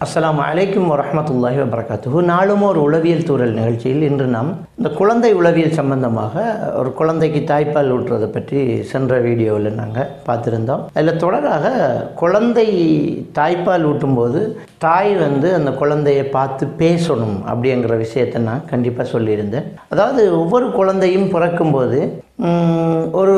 அஸ்ஸலாமு அலைக்கும் வரஹ்மத்துல்லாஹி வபரகாத்துஹு நாளும் ஒரு உளவியல் தூரல் நிகழ்ச்சியில் இன்று நாம் இந்த குழந்தை உளவியல் சம்பந்தமாக ஒரு குழந்தைக்கு தாய்ப்பால் ஊட்டுறதை பற்றி சென்ற வீடியோவில் நாங்கள் பார்த்துருந்தோம் அதில் தொடராக குழந்தை தாய்ப்பால் ஊட்டும்போது தாய் வந்து அந்த குழந்தையை பார்த்து பேசணும் அப்படிங்கிற விஷயத்தை நான் கண்டிப்பாக சொல்லியிருந்தேன் அதாவது ஒவ்வொரு குழந்தையும் பிறக்கும்போது ம், ஒரு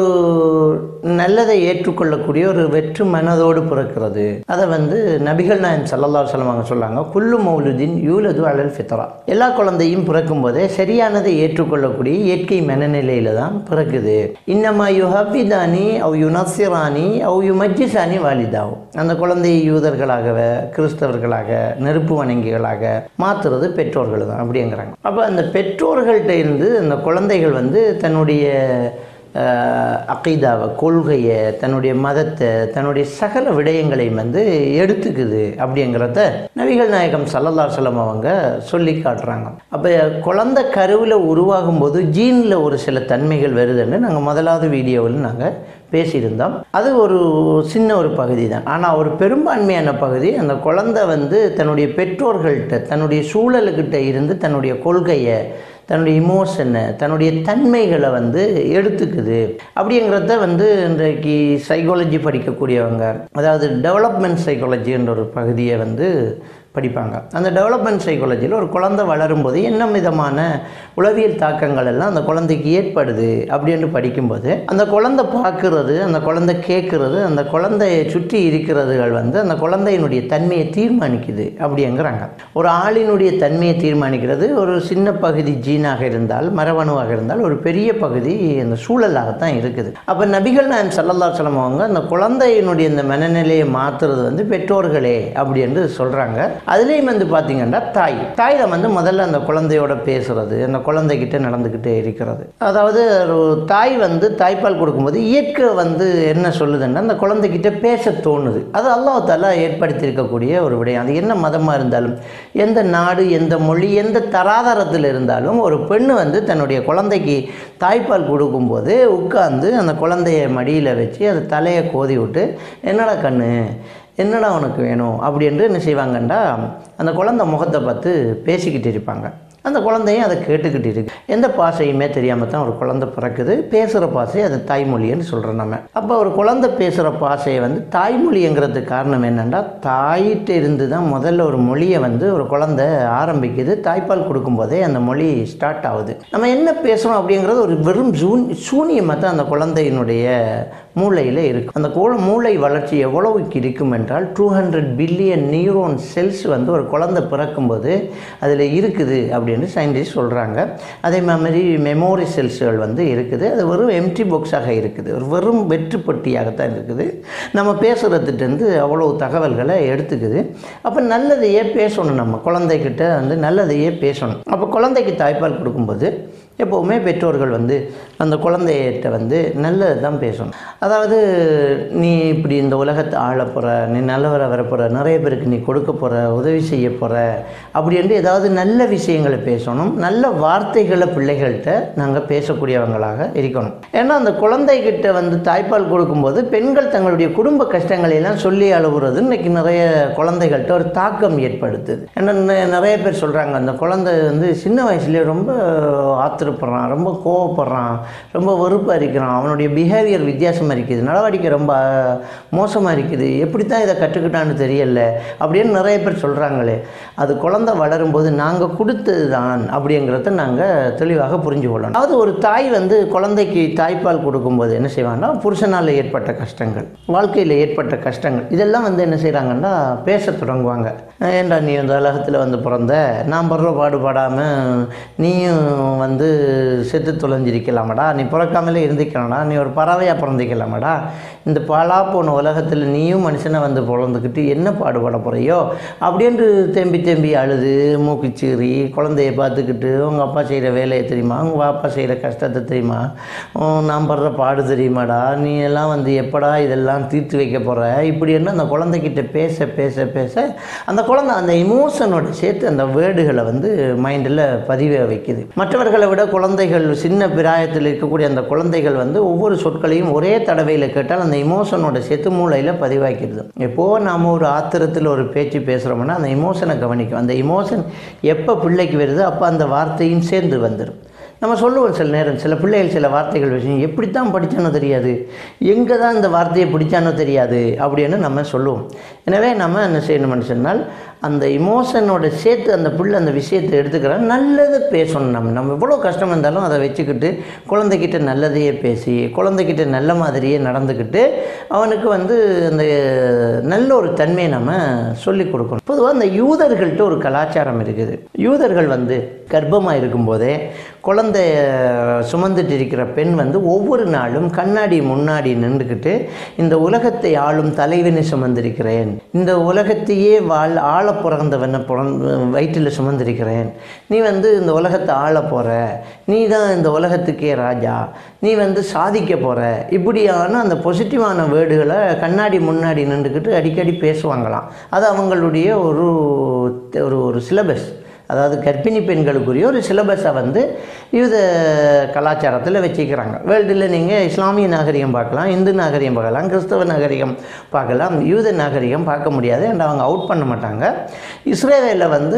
நல்லதை ஏற்றுக்கொள்ளக்கூடிய ஒரு வெற்று மனதோடு பிறக்கிறது அதை வந்து நபிகள் நாயன் சல்லல்லா சொல்லம் அவங்க சொல்லாங்க குல்லு மௌலுதீன் யூலது அலல் ஃபித்ரா எல்லா குழந்தையும் பிறக்கும் போதே சரியானதை ஏற்றுக்கொள்ளக்கூடிய இயற்கை மனநிலையில தான் பிறக்குது இன்னமா யு ஹபிதானி அவ் யு நசிரானி அவ் யு மஜ்ஜிசானி வாலிதாவும் அந்த குழந்தையை யூதர்களாக கிறிஸ்தவர்களாக நெருப்பு வணங்கிகளாக மாற்றுறது பெற்றோர்கள் தான் அப்படிங்கிறாங்க அப்போ அந்த பெற்றோர்கள்ட்ட இருந்து அந்த குழந்தைகள் வந்து தன்னுடைய அஹ், அகீதாவை கொள்கையை தன்னுடைய மதத்தை தன்னுடைய சகல விடயங்களையும் வந்து எடுத்துக்குது அப்படிங்கிறத நபிகள் நாயகம் சல்லல்லா சொல்லம் அவங்க சொல்லி காட்டுறாங்க அப்போ குழந்தை கருவில் உருவாகும் போது ஜீனில் ஒரு சில தன்மைகள் வருதுன்னு நாங்கள் முதலாவது வீடியோவில் நாங்கள் பேசியிருந்தோம் அது ஒரு சின்ன ஒரு பகுதி தான் ஆனால் ஒரு பெரும்பான்மையான பகுதி அந்த குழந்தை வந்து தன்னுடைய பெற்றோர்கள்ட்ட தன்னுடைய சூழலுக்கிட்ட இருந்து தன்னுடைய கொள்கையை தன்னுடைய இமோஷனை தன்னுடைய தன்மைகளை வந்து எடுத்துக்குது அப்படிங்கிறத வந்து இன்றைக்கு சைக்காலஜி படிக்கக்கூடியவங்க அதாவது டெவலப்மெண்ட் சைக்காலஜின்ற ஒரு பகுதியை வந்து படிப்பாங்க அந்த டெவலப்மெண்ட் சைக்காலஜியில் ஒரு குழந்தை வளரும்போது என்ன விதமான உளவியல் தாக்கங்கள் எல்லாம் அந்த குழந்தைக்கு ஏற்படுது அப்படின்னு படிக்கும்போது அந்த குழந்தை பார்க்குறது அந்த குழந்தை கேட்குறது அந்த குழந்தையை சுற்றி இருக்கிறதுகள் வந்து அந்த குழந்தையினுடைய தன்மையை தீர்மானிக்குது அப்படிங்கிறாங்க ஒரு ஆளினுடைய தன்மையை தீர்மானிக்கிறது ஒரு சின்ன பகுதி ஜீனாக இருந்தால் மரபணுவாக இருந்தால் ஒரு பெரிய பகுதி அந்த சூழலாகத்தான் இருக்குது அப்போ நபிகள் நாயம் சல்லல்லா சொல்லம் அவங்க அந்த குழந்தையினுடைய இந்த மனநிலையை மாற்றுறது வந்து பெற்றோர்களே அப்படி என்று சொல்கிறாங்க அதுலேயும் வந்து பார்த்தீங்கன்னா தாய் தாய் தான் வந்து முதல்ல அந்த குழந்தையோட பேசுறது அந்த குழந்தைகிட்ட நடந்துக்கிட்டே இருக்கிறது அதாவது ஒரு தாய் வந்து தாய்ப்பால் கொடுக்கும்போது இயற்கை வந்து என்ன சொல்லுதுன்னா அந்த குழந்தைகிட்ட பேச தோணுது அது அல்லாஹ் தாலா ஏற்படுத்தியிருக்கக்கூடிய ஒரு விடயம் அது என்ன மதமாக இருந்தாலும் எந்த நாடு எந்த மொழி எந்த தராதரத்தில் இருந்தாலும் ஒரு பெண்ணு வந்து தன்னுடைய குழந்தைக்கு தாய்ப்பால் கொடுக்கும்போது உட்கார்ந்து அந்த குழந்தைய மடியில் வச்சு அது தலையை கோதி விட்டு என்னடா கண்ணு என்னடா உனக்கு வேணும் அப்படின்ட்டு என்ன செய்வாங்கண்டா அந்த குழந்தை முகத்தை பார்த்து பேசிக்கிட்டு இருப்பாங்க அந்த குழந்தையும் அதை கேட்டுக்கிட்டு இருக்கு எந்த பாஷையுமே தெரியாமல் தான் ஒரு குழந்தை பிறக்குது பேசுகிற பாஷை அது தாய்மொழின்னு சொல்கிறோம் நம்ம அப்போ ஒரு குழந்தை பேசுகிற பாஷையை வந்து தாய்மொழிங்கிறதுக்கு காரணம் என்னென்னா தாயிட்ட இருந்து தான் முதல்ல ஒரு மொழியை வந்து ஒரு குழந்தை ஆரம்பிக்குது தாய்ப்பால் கொடுக்கும்போதே அந்த மொழி ஸ்டார்ட் ஆகுது நம்ம என்ன பேசுகிறோம் அப்படிங்கிறது ஒரு வெறும் ஜூன் சூனியமாக தான் அந்த குழந்தையினுடைய மூளையில் இருக்குது அந்த கோல மூளை வளர்ச்சி எவ்வளவுக்கு இருக்கும் என்றால் two hundred billion neuron cells வந்து ஒரு குழந்தை பிறக்கும்போது அதில் இருக்குது அப்படின்னு சயின்டிஸ்ட் சொல்கிறாங்க அதே மாதிரி மெமோரி செல்ஸ்கள் வந்து இருக்குது அது வெறும் எம்டி பாக்ஸாக இருக்குது ஒரு வெறும் வெற்று பெட்டியாகத்தான் இருக்குது நம்ம பேசுகிறதுலேருந்து அவ்வளோ தகவல்களை எடுத்துக்குது அப்போ நல்லதையே பேசணும் நம்ம குழந்தைகிட்ட வந்து நல்லதையே பேசணும் அப்போ குழந்தைக்கு தாய்ப்பால் கொடுக்கும்போது எப்போவுமே பெற்றோர்கள் வந்து அந்த குழந்தைகிட்ட வந்து நல்லது தான் பேசணும் அதாவது நீ இப்படி இந்த உலகத்தை ஆள போகிற நீ நல்லவரை வரப்போகிற நிறைய பேருக்கு நீ கொடுக்க போகிற உதவி செய்ய போகிற அப்படின்ட்டு ஏதாவது நல்ல விஷயங்களை பேசணும் நல்ல வார்த்தைகளை பிள்ளைகள்கிட்ட நாங்கள் பேசக்கூடியவங்களாக இருக்கணும் ஏன்னா அந்த குழந்தைகிட்ட வந்து தாய்ப்பால் கொடுக்கும்போது பெண்கள் தங்களுடைய குடும்ப கஷ்டங்களை எல்லாம் சொல்லி அழுகுறது இன்னைக்கு நிறைய குழந்தைகள்கிட்ட ஒரு தாக்கம் ஏற்படுத்துது ஏன்னா நெ- நிறைய பேர் சொல்கிறாங்க அந்த குழந்தை வந்து சின்ன வயசுலேயே ரொம்ப ஆத்திரப்படுறான் ரொம்ப கோவப்படுறான் ரொம்ப வெறுப்பாக இருக்கிறான் அவனுடைய பிஹேவியர் வித்தியாசமாக இருக்குது நடவடிக்கை ரொம்ப மோசமாக இருக்குது எப்படி தான் இதை கற்றுக்கிட்டான்னு தெரியல அப்படின்னு நிறைய பேர் சொல்கிறாங்களே அது குழந்தை வளரும்போது நாங்கள் கொடுத்தது தான் அப்படிங்கிறத நாங்கள் தெளிவாக புரிஞ்சு கொள்ளணும் அதாவது ஒரு தாய் வந்து குழந்தைக்கு தாய்ப்பால் கொடுக்கும்போது என்ன செய்வாங்கன்னா புருஷனால் ஏற்பட்ட கஷ்டங்கள் வாழ்க்கையில் ஏற்பட்ட கஷ்டங்கள் இதெல்லாம் வந்து என்ன செய்கிறாங்கன்னா பேச தொடங்குவாங்க ஏண்டா நீ இந்த உலகத்தில் வந்து பிறந்த நான் படுற பாடுபடாமல் நீயும் வந்து செத்து தொலைஞ்சிருக்கலாமடா நீ பிறக்காமலே இருந்திக்கலாம்டா நீ ஒரு பறவையாக பிறந்திக்கலாமடா இந்த பாலா போன உலகத்தில் நீயும் மனுஷனை வந்து பிறந்துக்கிட்டு என்ன பாடுபட போகிறையோ அப்படின்ட்டு தேம்பி தேம்பி அழுது மூக்குச்சீறி குழந்தைய பார்த்துக்கிட்டு உங்கள் அப்பா செய்கிற வேலையை தெரியுமா உங்கள் அப்பா செய்கிற கஷ்டத்தை தெரியுமா உம், நான் படுற பாடு தெரியுமாடா நீ எல்லாம் வந்து எப்படா இதெல்லாம் தீர்த்து வைக்க போகிற இப்படி என்ன அந்த குழந்தைகிட்ட பேச பேச பேச அந்த குழந்தை அந்த இமோஷனோட சேர்த்து அந்த வேர்டுகளை வந்து மைண்டில் பதிய வைக்குது மற்றவர்களை விட குழந்தைகள் சின்ன பிராயத்தில் இருக்கக்கூடிய அந்த குழந்தைகள் வந்து ஒவ்வொரு சொற்களையும் ஒரே தடவை தடவையில் கேட்டால் அந்த இமோஷனோட செத்து மூளையில் பதிவாக்கிடுது எப்போ நாம் ஒரு ஆத்திரத்தில் ஒரு பேச்சு பேசுகிறோம்னா அந்த இமோஷனை கவனிக்கும் அந்த இமோஷன் எப்போ பிள்ளைக்கு வருதோ அப்போ அந்த வார்த்தையும் சேர்ந்து வந்துடும் நம்ம சொல்லுவோம் சில நேரம் சில பிள்ளைகள் சில வார்த்தைகள் விஷயம் எப்படித்தான் படித்தானோ தெரியாது எங்கே தான் இந்த வார்த்தையை பிடிச்சானோ தெரியாது அப்படின்னு நம்ம சொல்லுவோம் எனவே நம்ம என்ன செய்யணும்னு சொன்னால் அந்த இமோஷனோட சேர்த்து அந்த பிள்ளை அந்த விஷயத்தை எடுத்துக்கிறான் நல்லதை பேசணும் நம்ம நம்ம எவ்வளோ கஷ்டம் இருந்தாலும் அதை வச்சுக்கிட்டு குழந்தைகிட்ட நல்லதையே பேசி குழந்தைகிட்ட நல்ல மாதிரியே நடந்துக்கிட்டு அவனுக்கு வந்து அந்த நல்ல ஒரு தன்மையை நம்ம சொல்லிக் கொடுக்கணும் பொதுவாக அந்த யூதர்கள்ட்ட ஒரு கலாச்சாரம் இருக்குது யூதர்கள் வந்து கர்ப்பமாக இருக்கும்போதே குழந்தை சுமந்துட்டு இருக்கிற பெண் வந்து ஒவ்வொரு நாளும் கண்ணாடி முன்னாடி நின்றுக்கிட்டு இந்த உலகத்தை ஆளும் தலைவனை சுமந்திருக்கிறேன் இந்த உலகத்தையே வாழ் ஆள பிறந்தவனை பிறந்த வயிற்றில் சுமந்திருக்கிறேன் நீ வந்து இந்த உலகத்தை ஆள போகிற நீ தான் இந்த உலகத்துக்கே ராஜா நீ வந்து சாதிக்க போகிற இப்படியான அந்த பாசிட்டிவான வேர்டுகளை கண்ணாடி முன்னாடி நின்றுக்கிட்டு அடிக்கடி பேசுவாங்களாம் அது அவங்களுடைய ஒரு ஒரு ஒரு சிலபஸ் அதாவது கர்ப்பிணி பெண்களுக்குரிய ஒரு சிலபஸை வந்து யூத கலாச்சாரத்தில் வச்சுக்கிறாங்க வேர்ல்டில் நீங்கள் இஸ்லாமிய நாகரிகம் பார்க்கலாம் இந்து நாகரிகம் பார்க்கலாம் கிறிஸ்தவ நாகரிகம் பார்க்கலாம் யூத நாகரிகம் பார்க்க முடியாது அண்ட் அவங்க அவுட் பண்ண மாட்டாங்க இஸ்ரேலில் வந்து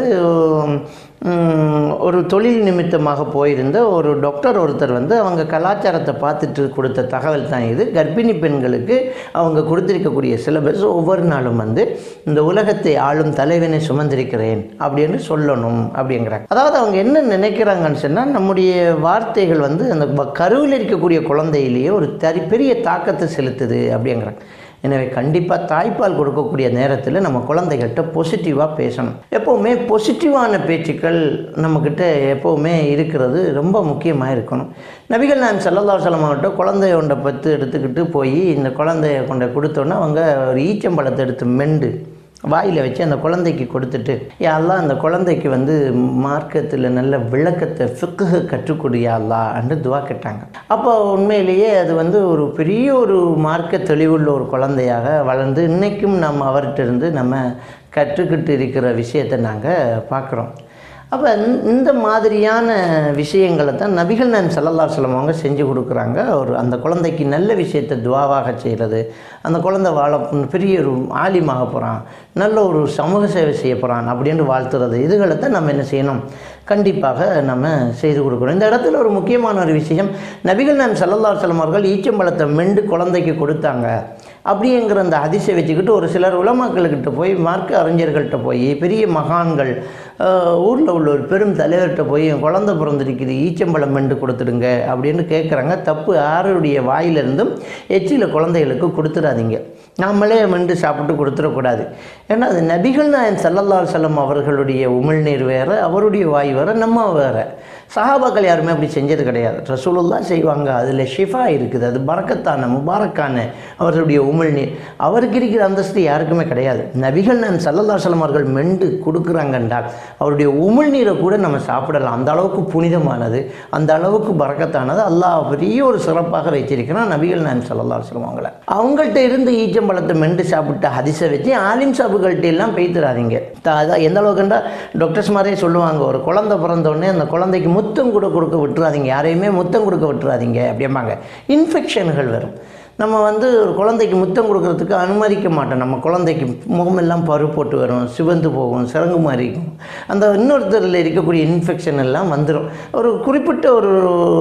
உம், ஒரு தொழில் நிமித்தமாக போயிருந்த ஒரு டாக்டர் ஒருத்தர் வந்து அவங்க கலாச்சாரத்தை பார்த்துட்டு கொடுத்த தகவல் தான் இது கர்ப்பிணி பெண்களுக்கு அவங்க கொடுத்திருக்கக்கூடிய சிலபஸ் ஒவ்வொரு நாளும் வந்து இந்த உலகத்தை ஆளும் தலைவனை சுமந்திருக்கிறேன் அப்படின்னு சொல்லணும் அப்படிங்கிறாங்க அதாவது அவங்க என்ன நினைக்கிறாங்கன்னு சொன்னால் நம்முடைய வார்த்தைகள் வந்து அந்த ப- கருவில் இருக்கக்கூடிய குழந்தையிலேயே ஒரு தரி பெரிய தாக்கத்தை செலுத்துது அப்படிங்கிறாங்க எனவே கண்டிப்பாக தாய்ப்பால் கொடுக்கக்கூடிய நேரத்தில் நம்ம குழந்தைகள்கிட்ட பாசிட்டிவாக பேசணும் எப்போவுமே பாசிட்டிவான பேச்சுக்கள் நம்மக்கிட்ட எப்போவுமே இருக்கிறது ரொம்ப முக்கியமாக இருக்கணும் நபிகள் நான் சல்லல்லா சலமாவட்ட குழந்தைய ஒன்றை பத்து எடுத்துக்கிட்டு போய் இந்த குழந்தைய கொண்டு கொடுத்தோன்னே அவங்க ஒரு ஈச்சம்பழத்தை எடுத்து மெண்டு வாயில் வச்சு அந்த குழந்தைக்கு கொடுத்துட்டு யாரெல்லாம் அந்த குழந்தைக்கு வந்து மார்க்கத்தில் நல்ல விளக்கத்தை ஃபிக்கு கற்றுக்கொடு யாழ்லா என்று துவா கேட்டாங்க அப்போ உண்மையிலேயே அது வந்து ஒரு பெரிய ஒரு மார்க்க தெளிவுள்ள ஒரு குழந்தையாக வளர்ந்து இன்றைக்கும் நம்ம அவர்கிட்ட இருந்து நம்ம கற்றுக்கிட்டு இருக்கிற விஷயத்தை நாங்கள் பார்க்குறோம் அப்போ இந்த மாதிரியான விஷயங்களை தான் நபிகள் நான் சல்லல்லா சொல்லம் அவங்க செஞ்சு கொடுக்குறாங்க ஒரு அந்த குழந்தைக்கு நல்ல விஷயத்தை துவாவாக செய்கிறது அந்த குழந்தை வாழ பெரிய ஒரு ஆலிமாக போகிறான் நல்ல ஒரு சமூக சேவை செய்ய போகிறான் அப்படின்னு வாழ்த்துறது இதுகளை தான் நம்ம என்ன செய்யணும் கண்டிப்பாக நம்ம செய்து கொடுக்கணும் இந்த இடத்துல ஒரு முக்கியமான ஒரு விஷயம் நபிகள் நான் சல்லல்லா சொல்லம் அவர்கள் ஈச்சம்பழத்தை மெண்டு குழந்தைக்கு கொடுத்தாங்க அப்படிங்கிற அந்த அதிசயம் வச்சுக்கிட்டு ஒரு சிலர் உலமாக்களுக்கிட்ட போய் மார்க்க அறிஞர்கள்ட்ட போய் பெரிய மகான்கள் ஊரில் உள்ள ஒரு பெரும் தலைவர்கிட்ட போய் என் குழந்தை பிறந்திருக்குது ஈச்சம்பழம் மெண்டு கொடுத்துடுங்க அப்படின்னு கேட்குறாங்க தப்பு யாருடைய வாயிலிருந்தும் எச்சியில் குழந்தைகளுக்கு கொடுத்துடாதீங்க நாமளே மெண்டு சாப்பிட்டு கொடுத்துடக்கூடாது ஏன்னா அது நபிகள் நாயன் சல்லல்லா செல்லம் அவர்களுடைய உமிழ்நீர் வேறு அவருடைய வாய் வேறு நம்ம வேறு சஹாபாக்கள் யாருமே அப்படி செஞ்சது கிடையாது ரசூலுல்லா செய்வாங்க அதில் ஷிஃபா இருக்குது அது பறக்கத்தான முபாரக்கான அவர்களுடைய உமிழ்நீர் அவருக்கு இருக்கிற அந்தஸ்து யாருக்குமே கிடையாது நபிகள் நான் சல்லல்லா செல்லம் அவர்கள் மெண்டு கொடுக்குறாங்க என்றால் அவருடைய உமிழ்நீரை கூட நம்ம சாப்பிடலாம் அந்த அளவுக்கு புனிதமானது அந்த அளவுக்கு பறக்கத்தானது அல்லாஹ் பெரிய ஒரு சிறப்பாக வச்சிருக்கிறான் நபிகள் நான் சல்லல்லா செல்லம் அவங்கள அவங்கள்ட்ட இருந்து ஈச்சம்பழத்தை மெண்டு சாப்பிட்ட ஹதிசை வச்சு ஆலிம் சாபுகள்கிட்ட எல்லாம் பேய்த்துறாதீங்க த- அதான் எந்த அளவுக்குண்டா டாக்டர்ஸ் மாதிரியே சொல்லுவாங்க ஒரு குழந்தை பிறந்த உடனே அந்த குழந்தைக்கு முத்தம் கூட கொடுக்க விட்டுறாதீங்க யாரையுமே முத்தம் கொடுக்க விட்டுறாதீங்க அப்படிம்பாங்க இன்ஃபெக்ஷன்கள் வரும் நம்ம வந்து ஒரு குழந்தைக்கு முத்தம் கொடுக்கறதுக்கு அனுமதிக்க மாட்டோம் நம்ம குழந்தைக்கு முகமெல்லாம் பரு போட்டு வரும் சிவந்து போகும் சிறங்கு மாதிரி இருக்கும் அந்த இன்னொருத்தரில் இருக்கக்கூடிய இன்ஃபெக்ஷன் எல்லாம் வந்துடும் ஒரு குறிப்பிட்ட ஒரு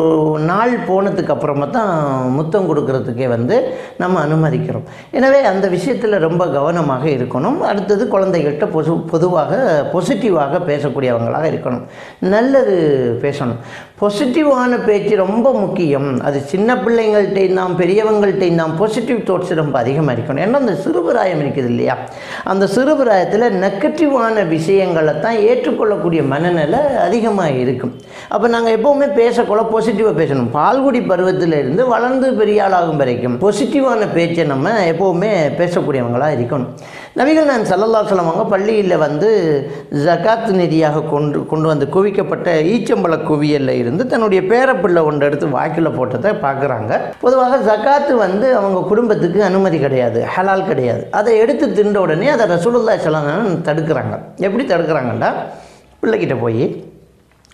நாள் போனதுக்கு அப்புறமா தான் முத்தம் கொடுக்கறதுக்கே வந்து நம்ம அனுமதிக்கிறோம் எனவே அந்த விஷயத்தில் ரொம்ப கவனமாக இருக்கணும் அடுத்தது குழந்தைகள்கிட்ட பொது பொதுவாக பாசிட்டிவாக பேசக்கூடியவங்களாக இருக்கணும் நல்லது பேசணும் பாசிட்டிவான பேச்சு ரொம்ப முக்கியம் அது சின்ன பிள்ளைங்கள்ட்டையும் தான் பெரியவங்கள்ட்டையும் தான் பாசிட்டிவ் தாட்ஸ் ரொம்ப அதிகமாக இருக்கணும் ஏன்னா அந்த சிறுபிராயம் இருக்குது இல்லையா அந்த சிறுபிராயத்தில் நெகட்டிவான விஷயங்களை தான் ஏற்றுக்கொள்ளக்கூடிய மனநிலை அதிகமாக இருக்கும் அப்போ நாங்கள் எப்போவுமே பேசக்குள்ள பாசிட்டிவாக பேசணும் பால்குடி பருவத்தில் இருந்து வளர்ந்து பெரிய ஆளாகும் வரைக்கும் பாசிட்டிவான பேச்சை நம்ம எப்போவுமே பேசக்கூடியவங்களாக இருக்கணும் நபிகள் நான் சல்லல்லா சொல்லுவாங்க பள்ளியில் வந்து ஜகாத் நிதியாக கொண்டு கொண்டு வந்து குவிக்கப்பட்ட ஈச்சம்பழ குவியலில் இருந்து தன்னுடைய பேரப்பிள்ளை ஒன்று எடுத்து வாக்கில் போட்டதை பார்க்குறாங்க பொதுவாக ஜகாத்து வந்து அவங்க குடும்பத்துக்கு அனுமதி கிடையாது ஹலால் கிடையாது அதை எடுத்து தின்ற உடனே அதை ரசூலுல்லாஹி ஸல்லல்லாஹு அலைஹி வஸல்லம் தடுக்கிறாங்க எப்படி தடுக்கிறாங்கன்னா பிள்ளைகிட்ட போய்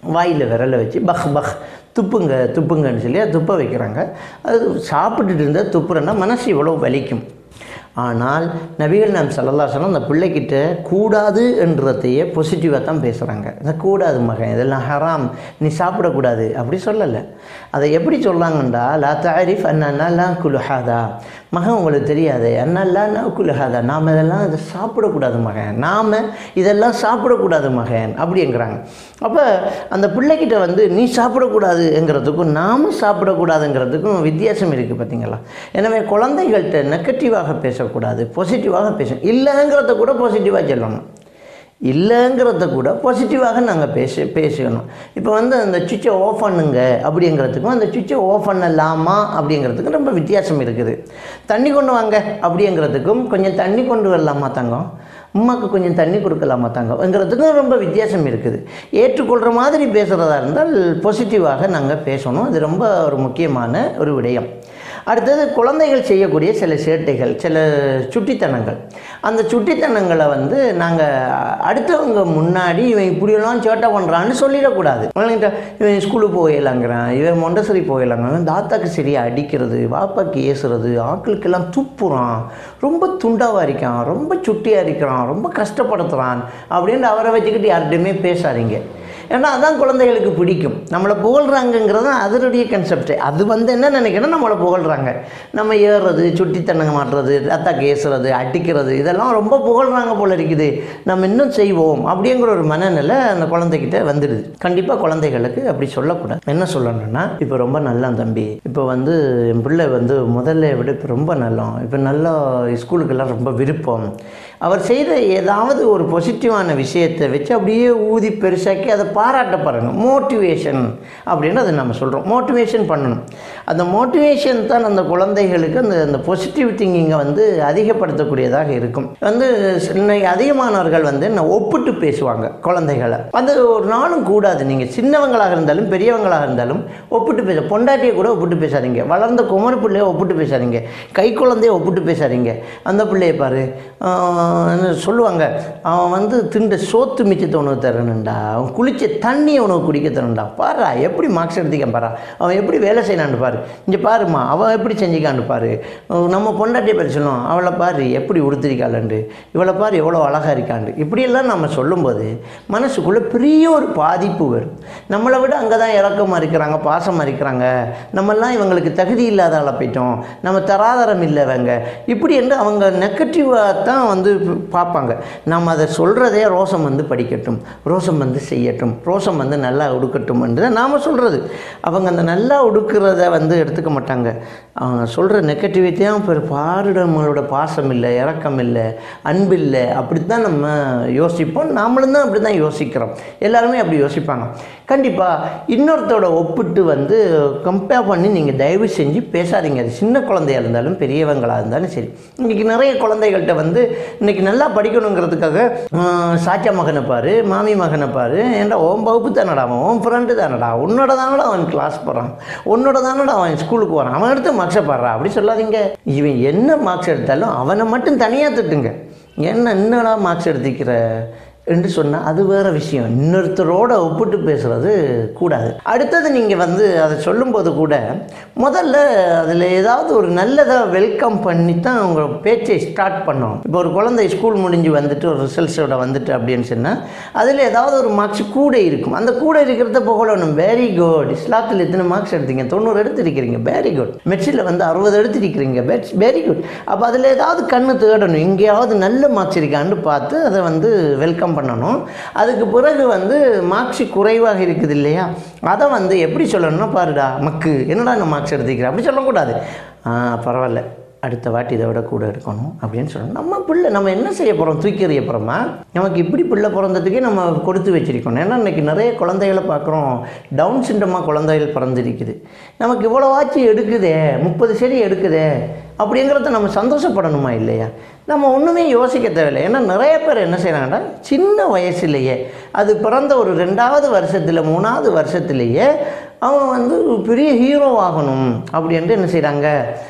வாயில் விரலை வச்சு பஹ் பஹ் துப்புங்க துப்புங்கன்னு சொல்லி அது துப்ப வைக்கிறாங்க அது சாப்பிட்டுட்டு இருந்தால் துப்புறன்னா மனசு இவ்வளோ வலிக்கும் ஆனால் நபிகள் நாம் சொல்லலாம் அந்த பிள்ளைக்கிட்ட கூடாது என்றதையே பாசிட்டிவாக தான் பேசுகிறாங்க இந்த கூடாது மகன் இதெல்லாம் ஹராம் நீ சாப்பிடக்கூடாது அப்படி சொல்லலை அதை எப்படி சொல்லாங்கண்டா லா தாரிஃப் அண்ணா லா குலுஹாதா மகன் உங்களுக்கு தெரியாது அண்ணல்லா லா குலுஹாதா நாம் இதெல்லாம் இதை சாப்பிடக்கூடாது மகன் நாம் இதெல்லாம் சாப்பிடக்கூடாது மகன் அப்படிங்கிறாங்க அப்போ அந்த பிள்ளைக்கிட்ட வந்து நீ சாப்பிடக்கூடாதுங்கிறதுக்கும் நாம் சாப்பிடக்கூடாதுங்கிறதுக்கும் வித்தியாசம் இருக்குது பார்த்தீங்களா எனவே குழந்தைகள்கிட்ட நெகட்டிவாக பேசக்கூடாது பாசிட்டிவாக பேசணும் இல்லைங்கிறத கூட பாசிட்டிவாக சொல்லணும் இல்லைங்கிறத கூட பாசிட்டிவாக நாங்கள் பேச பேசணும் இப்போ வந்து அந்த சுவிட்சை ஆஃப் பண்ணுங்க அப்படிங்கிறதுக்கும் அந்த சுவிட்சை ஆஃப் பண்ணலாமா அப்படிங்கிறதுக்கும் ரொம்ப வித்தியாசம் இருக்குது தண்ணி கொண்டு வாங்க அப்படிங்கிறதுக்கும் கொஞ்சம் தண்ணி கொண்டு வரலாமா தங்கம் உமாக்கு கொஞ்சம் தண்ணி கொடுக்கலாமா தங்கங்கிறதுக்கும் ரொம்ப வித்தியாசம் இருக்குது ஏற்றுக்கொள்கிற மாதிரி பேசுகிறதா இருந்தால் பாசிட்டிவாக நாங்கள் பேசணும் அது ரொம்ப ஒரு முக்கியமான ஒரு விடயம் அடுத்தது குழந்தைகள் செய்யக்கூடிய சில சேட்டைகள் சில சுட்டித்தனங்கள் அந்த சுட்டித்தனங்களை வந்து நாங்கள் அடுத்தவங்க முன்னாடி இவன் இப்படியெல்லாம் சேட்டை பண்ணுறான்னு சொல்லிடக்கூடாது குழந்தைகிட்ட இவன் ஸ்கூலுக்கு போயிடலாங்கிறான் இவன் மொண்டசரி போயிடலாங்கிறான் இவன் தாத்தாக்கு சரியாக அடிக்கிறது வாப்பாக்கு ஏசுறது ஆட்களுக்கெல்லாம் துப்புறான் ரொம்ப துண்டாவாக இருக்கான் ரொம்ப சுட்டியாக இருக்கிறான் ரொம்ப கஷ்டப்படுத்துகிறான் அப்படின்னு அவரை வச்சுக்கிட்டு யார்கிட்டையுமே பேசாதீங்க ஏன்னா அதான் குழந்தைகளுக்கு பிடிக்கும் நம்மளை புகழ்கிறாங்கங்கிறது தான் அதனுடைய கன்செப்ட் அது வந்து என்ன நினைக்கணும் நம்மளை புகழ்கிறாங்க நம்ம ஏறுறது சுட்டித்தனங்க மாட்டுறது அத்தாக்கு ஏசுறது அடிக்கிறது இதெல்லாம் ரொம்ப புகழ்கிறாங்க போல இருக்குது நம்ம இன்னும் செய்வோம் அப்படிங்கிற ஒரு மனநிலை அந்த குழந்தைகிட்ட வந்துடுது கண்டிப்பாக குழந்தைகளுக்கு அப்படி சொல்லக்கூடாது என்ன சொல்லணும்னா இப்போ ரொம்ப நல்லா தம்பி இப்போ வந்து என் பிள்ளை வந்து முதல்ல விட இப்போ ரொம்ப நல்லோம் இப்போ நல்லா ஸ்கூலுக்கெல்லாம் ரொம்ப விருப்பம் அவர் செய்த ஏதாவது ஒரு பாசிட்டிவான விஷயத்தை வச்சு அப்படியே ஊதி பெருசாக்கி அதை பாராட்ட பாருங்க மோட்டிவேஷன் அப்படின்னு அதை நம்ம சொல்கிறோம் மோட்டிவேஷன் பண்ணணும் அந்த மோட்டிவேஷன் தான் அந்த குழந்தைகளுக்கு அந்த அந்த பாசிட்டிவ் திங்கிங்கை வந்து அதிகப்படுத்தக்கூடியதாக இருக்கும் வந்து இன்னைக்கு அதிகமானவர்கள் வந்து என்ன ஒப்பிட்டு பேசுவாங்க குழந்தைகளை அது ஒரு நாளும் கூடாது நீங்கள் சின்னவங்களாக இருந்தாலும் பெரியவங்களாக இருந்தாலும் ஒப்பிட்டு பேச பொண்டாட்டியை கூட ஒப்பிட்டு பேசாதீங்க வளர்ந்த குமர பிள்ளைய ஒப்பிட்டு பேசாதீங்க கை குழந்தைய ஒப்பிட்டு பேசாதீங்க அந்த பிள்ளையை பாரு ஆஹ் என்ன சொல்லுவாங்க அவன் வந்து திண்ட சோத்து மிச்சத்தை உணவு தரணுண்டா அவன் குளிச்ச தண்ணியை உணவு குடிக்க தரணுண்டா பாரா எப்படி மார்க்ஸ் எடுத்திக்கான் பாரா அவன் எப்படி வேலை செய்யலான்னு பாரு இங்கே பாருமா அவன் எப்படி செஞ்சுக்கான்னு பாரு அஹ் நம்ம பொண்டாட்டியை பற்றி சொல்லுவோம் அவளை பாரு எப்படி உடுத்திருக்காளண்டு இவளை பாரு எவ்வளோ அழகாக இருக்காண்டு இப்படியெல்லாம் நம்ம சொல்லும்போது மனசுக்குள்ளே பெரிய ஒரு பாதிப்பு வரும் நம்மளை விட அங்கே தான் இறக்கமாக இருக்கிறாங்க பாசமாக இருக்கிறாங்க நம்மெல்லாம் இவங்களுக்கு தகுதி இல்லாத ஆளை போயிட்டோம் நம்ம தராதரம் இல்லைவங்க இப்படி என்று அவங்க நெகட்டிவாக தான் வந்து பார்ப்பாங்க நம்ம அதை சொல்கிறதே ரோசம் வந்து படிக்கட்டும் ரோசம் வந்து செய்யட்டும் ரோசம் வந்து நல்லா உடுக்கட்டும் என்று நாம் சொல்கிறது அவங்க அந்த நல்லா உடுக்கிறத வந்து எடுத்துக்க மாட்டாங்க அவங்க சொல்கிற நெகட்டிவிட்டியும் இப்போ பாருட நம்மளோட பாசம் இல்லை இறக்கம் இல்லை அன்பு இல்லை அப்படி தான் நம்ம யோசிப்போம் நாமளும் தான் அப்படி தான் யோசிக்கிறோம் எல்லாருமே அப்படி யோசிப்பாங்க கண்டிப்பாக இன்னொருத்தோட ஒப்பிட்டு வந்து கம்பேர் பண்ணி நீங்கள் தயவு செஞ்சு பேசாதீங்க அது சின்ன குழந்தையா இருந்தாலும் பெரியவங்களாக இருந்தாலும் சரி இன்றைக்கி நிறைய குழந்தைகள்கிட்ட வந்து இன்றைக்கி நல்லா படிக்கணுங்கிறதுக்காக ஆஹ், சாச்சா மகனை பாரு மாமி மகனை பாரு ஏன்டா ஓம் வகுப்பு தானடா அவன் ஓம் ஃப்ரெண்டு தானடா உன்னோட தானடா அவன் கிளாஸ் போகிறான் உன்னோட தானடா அவன் ஸ்கூலுக்கு போகிறான் அவன் எடுத்து மார்க்ஸை பாடுறா அப்படி சொல்லாதீங்க இவன் என்ன மார்க்ஸ் எடுத்தாலும் அவனை மட்டும் தனியாக திட்டுங்க என்ன என்னடா மார்க்ஸ் எடுத்துக்கிற என்று சொன்னால் அது வேறு விஷயம் இன்னொருத்தரோட ஒப்பிட்டு பேசுகிறது கூடாது அடுத்தது நீங்கள் வந்து அதை சொல்லும்போது கூட முதல்ல அதில் ஏதாவது ஒரு நல்லதாக வெல்கம் பண்ணி தான் அவங்க பேச்சை ஸ்டார்ட் பண்ணணும் இப்போ ஒரு குழந்தை ஸ்கூல் முடிஞ்சு வந்துட்டு ஒரு ரிசல்ட்ஸோட வந்துட்டு அப்படின்னு சொன்னால் அதில் ஏதாவது ஒரு மார்க்ஸ் கூட இருக்கும் அந்த கூட இருக்கிறத புகழணும் வெரி குட் இஸ்லாத்தில் எத்தனை மார்க்ஸ் எடுத்தீங்க தொண்ணூறு எடுத்திருக்கிறீங்க வெரி குட் மெட்ஸில் வந்து அறுபது எடுத்திருக்கிறீங்க வெரி குட் அப்போ அதில் ஏதாவது கண்ணு தேடணும் எங்கேயாவது நல்ல மார்க்ஸ் இருக்கான்னு பார்த்து அதை வந்து வெல்கம் பண்ணணும் அதுக்கு பிறகு வந்து மார்க்ஸ் குறைவாக இருக்குது இல்லையா அதை வந்து எப்படி சொல்லணும்னா பாருடா மக்கு என்னடா நான் மார்க்ஸ் எடுத்துக்கிறேன் அப்படி சொல்லக்கூடாது ஆ பரவாயில்ல அடுத்த வாட்டி இதை விட கூட இருக்கணும் அப்படின்னு சொல்லணும் நம்ம பிள்ளை நம்ம என்ன செய்ய போகிறோம் தூக்கி எறிய போகிறோமா நமக்கு இப்படி பிள்ளை பிறந்ததுக்கே நம்ம கொடுத்து வச்சிருக்கணும் ஏன்னா இன்றைக்கி நிறைய குழந்தைகளை பார்க்குறோம் டவுன் சிண்டமாக குழந்தைகள் பிறந்திருக்குது நமக்கு இவ்வளோ ஆச்சு எடுக்குதே முப்பது செடி எடுக்குதே அப்படிங்கிறத நம்ம சந்தோஷப்படணுமா இல்லையா நம்ம ஒன்றுமே யோசிக்க தேவையில்லை ஏன்னா நிறைய பேர் என்ன செய்கிறாங்கன்னா சின்ன வயசுலேயே அது பிறந்த ஒரு ரெண்டாவது வருஷத்தில் மூணாவது வருஷத்துலேயே அவன் வந்து பெரிய ஹீரோ ஆகணும் அப்படின்ட்டு என்ன செய்கிறாங்க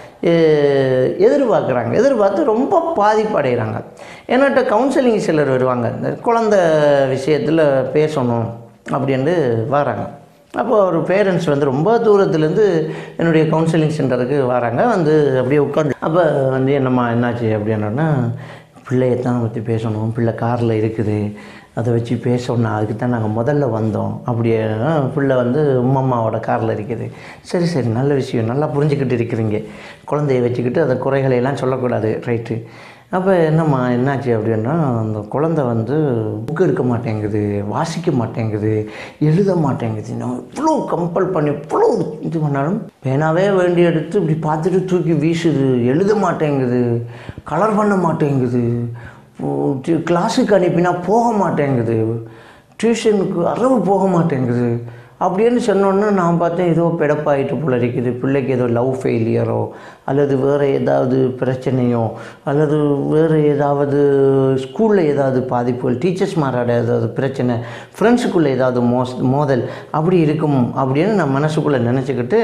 எதிர்பார்க்குறாங்க எதிர்பார்த்து ரொம்ப பாதிப்படைகிறாங்க என்கிட்ட கவுன்சிலிங் சிலர் வருவாங்க இந்த குழந்த விஷயத்தில் பேசணும் அப்படின்ட்டு வராங்க அப்போ ஒரு பேரண்ட்ஸ் வந்து ரொம்ப தூரத்துலேருந்து என்னுடைய கவுன்சிலிங் சென்டருக்கு வராங்க வந்து அப்படியே உட்காந்து அப்போ வந்து என்னம்மா என்னாச்சு அப்படின்னோன்னா பிள்ளையை தான் பற்றி பேசணும் பிள்ளை காரில் இருக்குது அதை வச்சு பேசணும் அதுக்கு தான் நாங்கள் முதல்ல வந்தோம் அப்படியே பிள்ளை வந்து உம்மம்மாவோட காரில் இருக்குது சரி சரி நல்ல விஷயம் நல்லா புரிஞ்சுக்கிட்டு இருக்கிறீங்க குழந்தைய வச்சுக்கிட்டு அந்த குறைகளை எல்லாம் சொல்லக்கூடாது ரைட்டு அப்போ என்னம்மா என்னாச்சு அப்படின்னா அந்த குழந்தை வந்து புக் எடுக்க மாட்டேங்குது வாசிக்க மாட்டேங்குது எழுத மாட்டேங்குது நான் இவ்வளோ கம்பல் பண்ணி இவ்வளோ இது பண்ணாலும் பேனாவே வேண்டி எடுத்து இப்படி பார்த்துட்டு தூக்கி வீசுது எழுத மாட்டேங்குது கலர் பண்ண மாட்டேங்குது கிளாஸுக்கு அனுப்பினா போக மாட்டேங்குது டியூஷனுக்கு அளவு போக மாட்டேங்குது அப்படின்னு சொன்னோன்னே நான் பார்த்தேன் ஏதோ பிடப்பாயிட்டு போல இருக்குது பிள்ளைக்கு ஏதோ லவ் ஃபெயிலியரோ அல்லது வேறு ஏதாவது பிரச்சனையோ அல்லது வேறு ஏதாவது ஸ்கூலில் ஏதாவது பாதிப்புகள் டீச்சர்ஸ் மாறாட ஏதாவது பிரச்சனை ஃப்ரெண்ட்ஸுக்குள்ளே ஏதாவது மோஸ் மோதல் அப்படி இருக்கும் அப்படின்னு நான் மனசுக்குள்ளே நினச்சிக்கிட்டு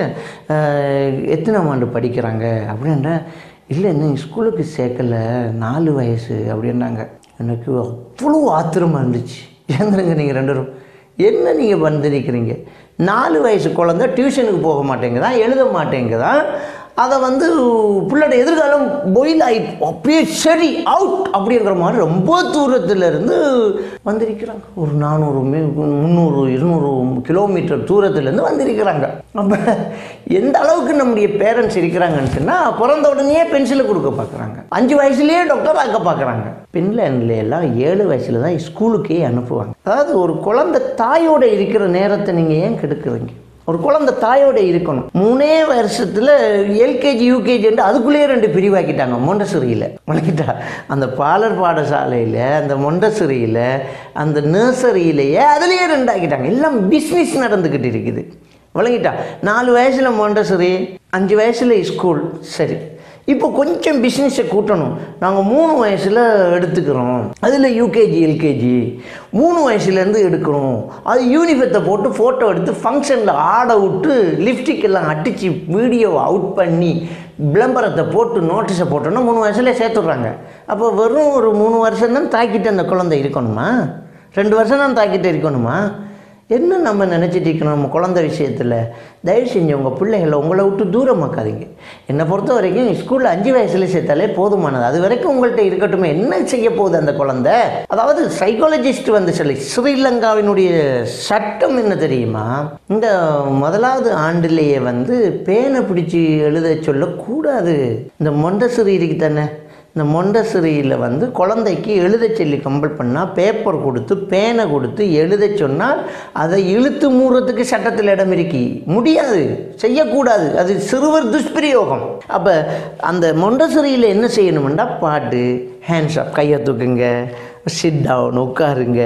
எத்தனை ஆண்டு படிக்கிறாங்க அப்படின்ற இல்லை இன்னும் ஸ்கூலுக்கு சேர்க்கலை நாலு வயசு அப்படின்னாங்க எனக்கு அவ்வளோ ஆத்திரமாக இருந்துச்சு ஏந்திரங்க நீங்கள் ரெண்டு பேரும் என்ன நீங்கள் வந்து நிற்கிறீங்க நாலு வயசு குழந்தை டியூஷனுக்கு போக மாட்டேங்குதான் எழுத மாட்டேங்குதான் அதை வந்து பிள்ளோட எதிர்காலம் பொயில் ஆகி அப்படியே சரி அவுட் அப்படிங்கிற மாதிரி ரொம்ப தூரத்தில் இருந்து வந்திருக்கிறாங்க ஒரு நானூறு மீ முந்நூறு இருநூறு கிலோமீட்டர் தூரத்துலேருந்து வந்திருக்கிறாங்க அப்போ எந்த அளவுக்கு நம்முடைய பேரண்ட்ஸ் இருக்கிறாங்கன்னு சொன்னால் பிறந்த உடனே பென்சிலை கொடுக்க பார்க்குறாங்க அஞ்சு வயசுலேயே டாக்டர் ஆக்க பார்க்குறாங்க பின்லாண்டில் எல்லாம் ஏழு வயசில் தான் ஸ்கூலுக்கே அனுப்புவாங்க அதாவது ஒரு குழந்தை தாயோட இருக்கிற நேரத்தை நீங்கள் ஏன் கெடுக்குறீங்க ஒரு குழந்தை தாயோட இருக்கணும் மூணே வருஷத்தில் எல்கேஜி யூகேஜின்ட்டு அதுக்குள்ளேயே ரெண்டு பிரிவாக்கிட்டாங்க மொண்டசிரியில் வளர்க்கிட்டா அந்த பாலர் பாடசாலையில் அந்த மொண்டசிரியில் அந்த நர்சரியிலேயே அதுலேயே ரெண்டு ஆக்கிட்டாங்க எல்லாம் பிஸ்னஸ் நடந்துக்கிட்டு இருக்குது விளங்கிட்டா நாலு வயசில் மொண்டசரி அஞ்சு வயசில் ஸ்கூல் சரி இப்போ கொஞ்சம் பிஸ்னஸை கூட்டணும் நாங்கள் மூணு வயசில் எடுத்துக்கிறோம் அதில் யூகேஜி எல்கேஜி மூணு வயசுலேருந்து எடுக்கிறோம் அது யூனிஃபத்தை போட்டு ஃபோட்டோ எடுத்து ஃபங்க்ஷனில் ஆட விட்டு லிப்ஸ்டிக் எல்லாம் அடித்து வீடியோவை அவுட் பண்ணி விளம்பரத்தை போட்டு நோட்டீஸை போட்டோன்னா மூணு வயசுல சேர்த்துட்றாங்க அப்போ வெறும் ஒரு மூணு வருஷம் தான் தாக்கிட்டு அந்த குழந்தை இருக்கணுமா ரெண்டு வருஷம் தான் தாக்கிட்டு இருக்கணுமா என்ன நம்ம நினச்சிட்டு இருக்கணும் நம்ம குழந்தை விஷயத்தில் தயவு செஞ்சு உங்கள் பிள்ளைகளை உங்களை விட்டு தூரமாக்காதீங்க என்னை பொறுத்த வரைக்கும் ஸ்கூலில் அஞ்சு வயசுல சேர்த்தாலே போதுமானது அது வரைக்கும் உங்கள்கிட்ட இருக்கட்டுமே என்ன செய்ய போகுது அந்த குழந்தை அதாவது சைக்காலஜிஸ்ட் வந்து சொல்லி ஸ்ரீலங்காவினுடைய சட்டம் என்ன தெரியுமா இந்த முதலாவது ஆண்டிலேயே வந்து பேனை பிடிச்சி எழுத சொல்லக்கூடாது இந்த மொண்டசிரி இருக்கு தானே இந்த மொண்டசிரியில் வந்து குழந்தைக்கு எழுத சொல்லி கம்பல் பண்ணால் பேப்பர் கொடுத்து பேனை கொடுத்து எழுத சொன்னால் அதை இழுத்து மூடுறதுக்கு சட்டத்தில் இடம் இருக்கி முடியாது செய்யக்கூடாது அது சிறுவர் துஷ்பிரயோகம் அப்போ அந்த மொண்டசிரியில் என்ன செய்யணுமெண்டா பாட்டு ஹேண்ட்ஸ் அப் கையை தூக்குங்க சிட் டவுன் உட்காருங்க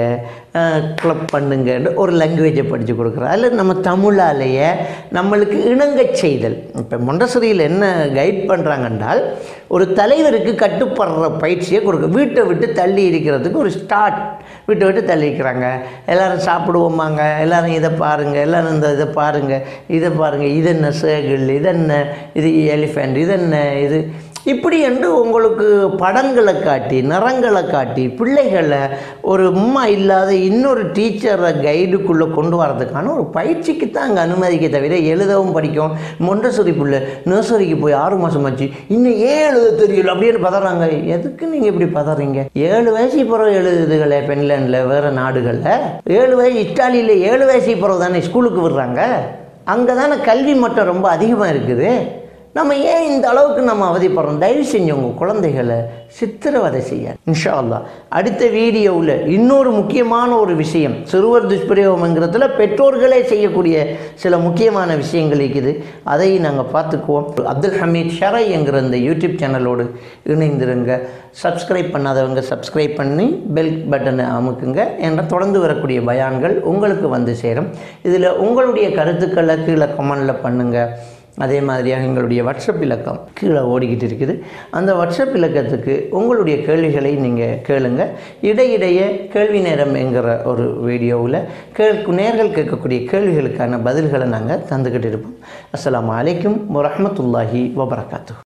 கிளப் பண்ணுங்கன்னு ஒரு லாங்குவேஜை படித்து கொடுக்குறோம் அதில் நம்ம தமிழாலேயே நம்மளுக்கு இணங்கச் செய்தல் இப்போ மொண்டசரியில் என்ன கைட் பண்ணுறாங்கன்றால் ஒரு தலைவருக்கு கட்டுப்படுற பயிற்சியை கொடுக்க வீட்டை விட்டு தள்ளி இருக்கிறதுக்கு ஒரு ஸ்டார்ட் வீட்டை விட்டு தள்ளி இருக்கிறாங்க எல்லோரும் சாப்பிடுவோமாங்க எல்லோரும் இதை பாருங்கள் எல்லோரும் இந்த இதை பாருங்கள் இதை பாருங்கள் இது என்ன சேகிள் இது என்ன இது எலிஃபெண்ட் இது என்ன இது இப்படி என்று உங்களுக்கு படங்களை காட்டி நிறங்களை காட்டி பிள்ளைகளை ஒரு அம்மா இல்லாத இன்னொரு டீச்சரை கைடுக்குள்ளே கொண்டு வரதுக்கான ஒரு பயிற்சிக்கு தான் அங்கே அனுமதிக்க தவிர எழுதவும் படிக்கும் மொண்டசரி பிள்ளை நர்சரிக்கு போய் ஆறு மாதம் ஆச்சு இன்னும் ஏன் எழுத தெரியல அப்படின்னு பதறாங்க எதுக்கு நீங்கள் இப்படி பதறீங்க ஏழு வயசு பிறகு எழுதுதுகளே பென்லாண்டில் வேறு நாடுகளில் ஏழு வயசு இட்டாலியில் ஏழு வயசு பிறகு தானே ஸ்கூலுக்கு விடுறாங்க அங்கே தானே கல்வி மட்டம் ரொம்ப அதிகமாக இருக்குது நம்ம ஏன் இந்த அளவுக்கு நம்ம அவதிப்படுறோம் தயவு செஞ்சு உங்கள் குழந்தைகளை சித்திரவதை செய்ய இன்ஷா அல்லா அடுத்த வீடியோவில் இன்னொரு முக்கியமான ஒரு விஷயம் சிறுவர் துஷ்பிரயோகம்ங்கிறதுல பெற்றோர்களே செய்யக்கூடிய சில முக்கியமான விஷயங்கள் இருக்குது அதை நாங்கள் பார்த்துக்குவோம் அப்துல் ஹமீத் ஷரை என்கிற இந்த யூடியூப் சேனலோடு இணைந்திருங்க சப்ஸ்கிரைப் பண்ணாதவங்க சப்ஸ்கிரைப் பண்ணி பெல் பட்டனை அமுக்குங்க என்ற தொடர்ந்து வரக்கூடிய பயான்கள் உங்களுக்கு வந்து சேரும் இதில் உங்களுடைய கருத்துக்களை கீழே கமெண்டில் பண்ணுங்கள் அதே மாதிரியாக எங்களுடைய வாட்ஸ்அப் இலக்கம் கீழே ஓடிக்கிட்டு இருக்குது அந்த வாட்ஸ்அப் இலக்கத்துக்கு உங்களுடைய கேள்விகளை நீங்கள் கேளுங்க இடையிடையே கேள்வி நேரம் என்கிற ஒரு வீடியோவில் கேட்கு நேர்கள் கேட்கக்கூடிய கேள்விகளுக்கான பதில்களை நாங்கள் தந்துக்கிட்டு இருப்போம் அஸ்ஸலாமு அலைக்கும் வரஹ்மத்துல்லாஹி வபரகாத்து